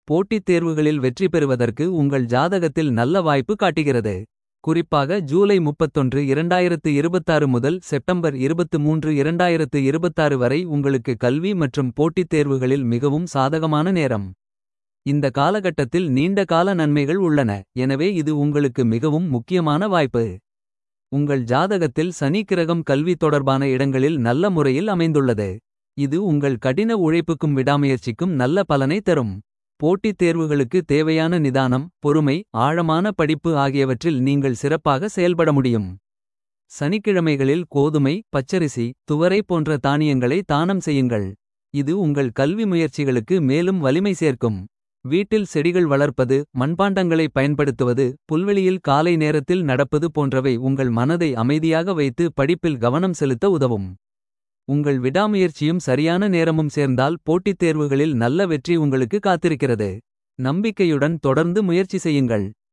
போட்டித் தேர்வுகளில் வெற்றி பெறுவதற்கு உங்கள் ஜாதகத்தில் நல்ல வாய்ப்பு காட்டுகிறது. குறிப்பாக ஜூலை 31 2026 முதல் செப்டம்பர் 23 2026 வரை உங்களுக்கு கல்வி மற்றும் போட்டித் தேர்வுகளில் மிகவும் சாதகமான நேரம். இந்த காலகட்டத்தில் நீண்ட கால நன்மைகள் உள்ளன. எனவே இது உங்களுக்கு மிகவும் முக்கியமான வாய்ப்பு. உங்கள் ஜாதகத்தில் சனி கிரகம் கல்வி தொடர்பான இடங்களில் நல்ல முறையில் அமைந்துள்ளது. இது உங்கள் கடின உழைப்புக்கும் விடாமுயற்சிக்கும் நல்ல பலனை தரும். போட்டித் தேர்வுகளுக்கு தேவையான நிதானம் பொறுமை ஆழமான படிப்பு ஆகியவற்றில் நீங்கள் சிறப்பாக செயல்பட முடியும். சனிக்கிழமைகளில் கோதுமை பச்சரிசி துவரை போன்ற தானியங்களை தானம் செய்யுங்கள். இது உங்கள் கல்வி முயற்சிகளுக்கு மேலும் வலிமை சேர்க்கும். வீட்டில் செடிகள் வளர்ப்பது மண்பாண்டங்களை பயன்படுத்துவது. புல்வெளியில் காலை நேரத்தில் நடப்பது போன்றவை உங்கள் மனதை அமைதியாக வைத்து படிப்பில் கவனம் செலுத்த உதவும். உங்கள் விடாமுயற்சியும் சரியான நேரமும் சேர்ந்தால் போட்டித் தேர்வுகளில் நல்ல வெற்றி உங்களுக்கு காத்திருக்கிறது. நம்பிக்கையுடன் தொடர்ந்து முயற்சி செய்யுங்கள்.